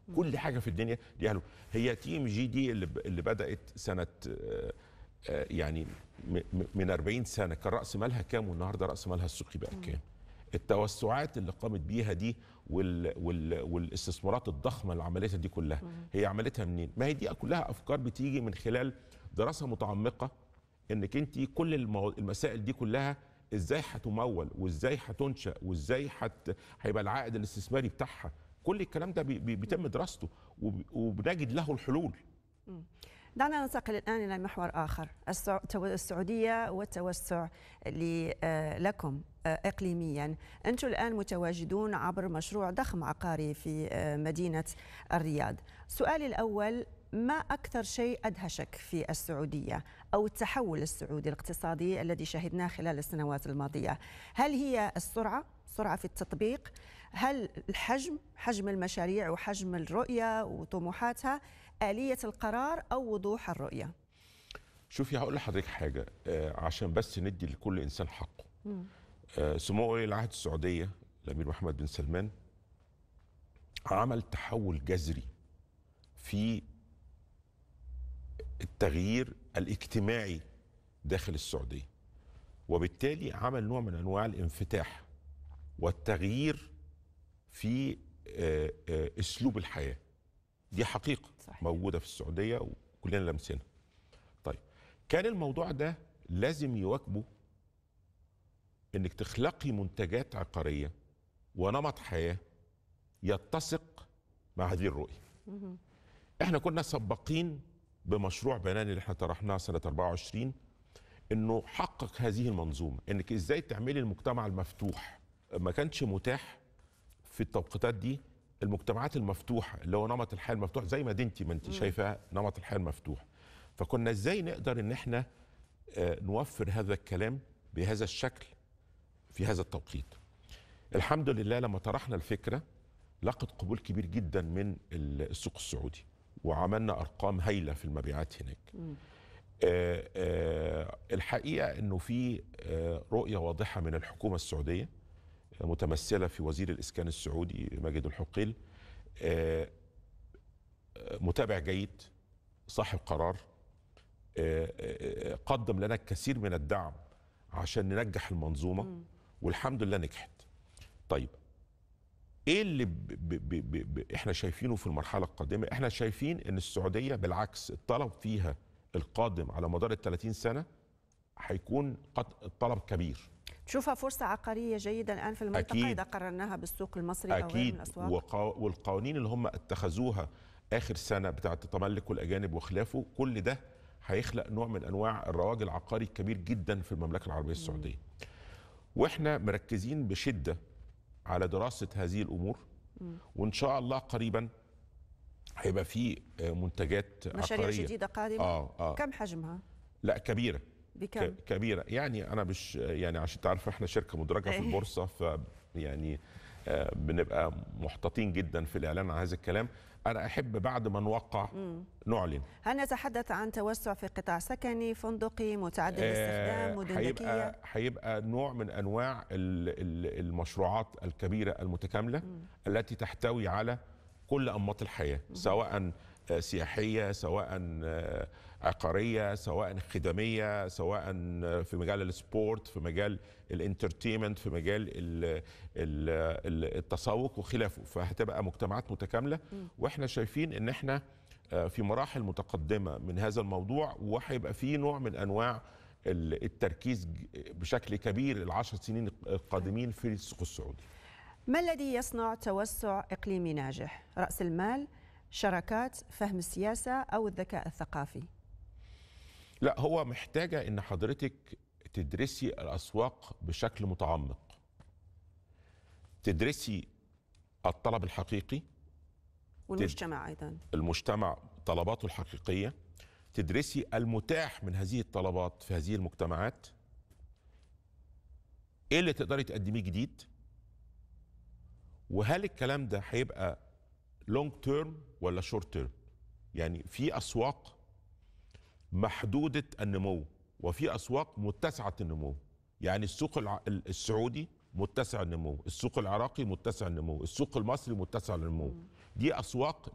كل حاجه في الدنيا ليها له هي تي ام جي دي اللي ب- اللي بدات سنه آه، آه، يعني م- م- من 40 سنه كان راس مالها كام والنهارده راس مالها السوقي بقى كام التوسعات اللي قامت بيها دي وال وال والاستثمارات الضخمه اللي عملتها دي كلها هي عملتها منين ما هي دي كلها افكار بتيجي من خلال دراسه متعمقه انك انت كل المو... المسائل دي كلها ازاي هتمول وازاي هتنشا وازاي هت... هيبقى العائد الاستثماري بتاعها كل الكلام ده بي... بي- بيتم دراسته وب... وبنجد له الحلول دعنا ننتقل الآن إلى محور آخر السع- التو- السعودية والتوسع ل- آه، لكم آه، إقليميا أنتم الآن متواجدون عبر مشروع ضخم عقاري في آه، مدينة الرياض سؤالي الأول ما أكثر شيء أدهشك في السعودية أو التحول السعودي الاقتصادي الذي شهدناه خلال السنوات الماضية هل هي السرعة سرعة في التطبيق هل الحجم حجم المشاريع وحجم الرؤية وطموحاتها آلية القرار أو وضوح الرؤية شوفي هقول لحضرتك حاجه آه عشان بس ندي لكل انسان حقه آه سمو ولي العهد السعوديه الامير محمد بن سلمان عمل تحول جذري في التغيير الاجتماعي داخل السعوديه وبالتالي عمل نوع من انواع الانفتاح والتغيير في آه، آه، اسلوب الحياه دي حقيقه صحيح. موجوده في السعوديه وكلنا لامسينها طيب كان الموضوع ده لازم يواكبه انك تخلقي منتجات عقاريه ونمط حياه يتسق مع هذه الرؤيه احنا كنا سباقين بمشروع بنان اللي احنا طرحناه سنه 24 انه حقق هذه المنظومه انك ازاي تعملي المجتمع المفتوح ما كانش متاح في التوقيتات دي المجتمعات المفتوحه اللي هو نمط الحياه المفتوح زي ما دي انت ما انت شايفه نمط الحياه المفتوح فكنا ازاي نقدر ان احنا آه، نوفر هذا الكلام بهذا الشكل في هذا التوقيت الحمد لله لما طرحنا الفكره لقت قبول كبير جدا من السوق السعودي وعملنا ارقام هايله في المبيعات هناك آه، آه، الحقيقه انه في آه، رؤيه واضحه من الحكومه السعوديه آه، متمثله في وزير الاسكان السعودي ماجد الحقيل آه، آه، متابع جيد صاحب قرار آه، آه، آه، قدم لنا الكثير من الدعم عشان ننجح المنظومه والحمد لله نجحت طيب ايه اللي ب ب ب ب ب احنا شايفينه في المرحله القادمه احنا شايفين ان السعوديه بالعكس الطلب فيها القادم على مدار ال 30 سنه هيكون قد الطلب كبير تشوفها فرصة عقارية جيدة الآن في المنطقة أكيد. إذا قررناها بالسوق المصري أو غيره من اكيد الأسواق وقا- والقوانين اللي هم اتخذوها اخر سنه بتاعه التملك والاجانب وخلافه كل ده هيخلق نوع من انواع الرواج العقاري الكبير جدا في المملكه العربيه السعوديه واحنا مركزين بشده على دراسه هذه الامور وان شاء الله قريبا هيبقى في آه، منتجات مشاريع عقاريه جديدة قادمة اه اه كم حجمها؟ لا كبيره بكم؟ ك- كبيره يعني انا مش يعني عشان تعرف احنا شركه مدرجه في إيه. البورصه ف يعني آه، بنبقى محتاطين جدا في الاعلان عن هذا الكلام انا احب بعد ما نوقع نعلن هل نتحدث عن توسع في قطاع سكني فندقي متعدد الاستخدام آه، مدن ذكية هيبقى هيبقى نوع من انواع ال- ال- المشروعات الكبيره المتكامله التي تحتوي على كل انماط الحياه سواء آه، سياحيه سواء آه، عقاريه سواء خدميه سواء آه، في مجال السبورت في مجال الانترتينمنت في مجال ال- ال- ال- التسوق وخلافه فهتبقى مجتمعات متكامله واحنا شايفين ان احنا آه، في مراحل متقدمه من هذا الموضوع وهيبقى في نوع من انواع ال- التركيز ج- بشكل كبير العشر سنين القادمين في السوق السعودي ما الذي يصنع توسع إقليمي ناجح؟ رأس المال، شراكات، فهم السياسة أو الذكاء الثقافي؟ لا هو محتاجه ان حضرتك تدرسي الاسواق بشكل متعمق تدرسي الطلب الحقيقي والمجتمع أيضا المجتمع طلباته الحقيقيه تدرسي المتاح من هذه الطلبات في هذه المجتمعات ايه اللي تقدري تقدميه جديد وهل الكلام ده هيبقى لونج تيرم ولا شورت تيرم يعني في اسواق محدوده النمو وفي اسواق متسعه النمو يعني السوق الع- السعودي متسع النمو السوق العراقي متسع النمو السوق المصري متسع النمو دي اسواق